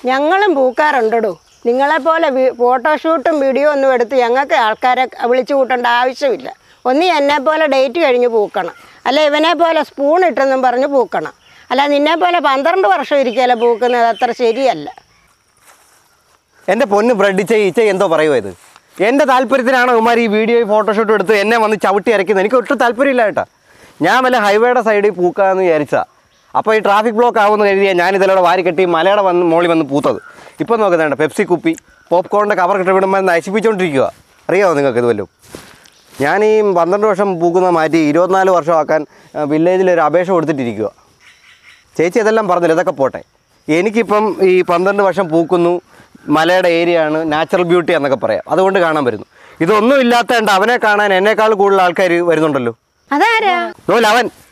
ഞങ്ങളും പൂക്കാറുണ്ടടോ നിങ്ങളെപ്പോലെ V- ഫോട്ടോഷൂട്ടും video ഒന്നും എടുത്ത് ഞങ്ങൾക്ക് ആൾക്കാരെ വിളിച്ചു കൂട്ടേണ്ട ആവശ്യമില്ല ഒന്നി എന്നെ പോലെ ഡേറ്റ് കഴിഞ്ഞ് പൂക്കണം അല്ല ഇവനെ പോലെ സ്പൂൺ ഇട്ടെന്നും പറഞ്ഞ് പൂക്കണം അല്ല നിന്നെ പോലെ പന്ത്രണ്ട് വർഷം ഇരിക്കല പൂക്കുന്നത് അത്ര ശരിയല്ല എൻ്റെ പൊന്ന് ബ്രെഡ് ഈച്ച എന്തോ പറയുമോ ഇത് എൻ്റെ താല്പര്യത്തിനാണ് ഉമാർ ഈ വീഡിയോ ഫോട്ടോഷൂട്ട് എടുത്ത് എന്നെ വന്ന് ചവിട്ടി ഇറക്കുന്നത് എനിക്ക് ഒട്ടും താല്പര്യമില്ല കേട്ടാ ഞാൻ വല്ല ഹൈവേയുടെ സൈഡിൽ പൂക്കാന്ന് വിചാരിച്ചാ അപ്പോൾ ഈ ട്രാഫിക് ബ്ലോക്ക് ആവുമെന്ന് കരുതിയാൽ ഞാൻ ഇതിലൂടെ വാരി കെട്ടി മലയുടെ വന്ന് മോളിൽ വന്ന് പൂത്തത് ഇപ്പം നോക്കുന്നുണ്ട് പെപ്സി കുപ്പി പോപ്കോണിൻ്റെ കവർ കിട്ടി വിടുമ്പോൾ നശിപ്പിച്ചുകൊണ്ടിരിക്കുക അറിയാമോ നിങ്ങൾക്ക് ഇത് വല്ലതും ഞാൻ ഈ പന്ത്രണ്ട് വർഷം പൂക്കുന്ന മാറ്റി ഇരുപത്തിനാല് വർഷമാക്കാൻ വില്ലേജിൽ ഒരു അപേക്ഷ കൊടുത്തിട്ടിരിക്കുക ചേച്ചി ഇതെല്ലാം പറഞ്ഞില്ല ഇതൊക്കെ പോട്ടെ എനിക്കിപ്പം ഈ പന്ത്രണ്ട് വർഷം പൂക്കുന്നു മലയുടെ ഏരിയ ആണ് നാച്ചുറൽ ബ്യൂട്ടി എന്നൊക്കെ പറയാം അതുകൊണ്ട് കാണാൻ വരുന്നു ഇതൊന്നും ഇല്ലാത്തതുകൊണ്ട് അവനെ കാണാൻ എന്നേക്കാൾ കൂടുതൽ ആൾക്കാർ വരുന്നുണ്ടല്ലോ അതാരാ നോല അവൻ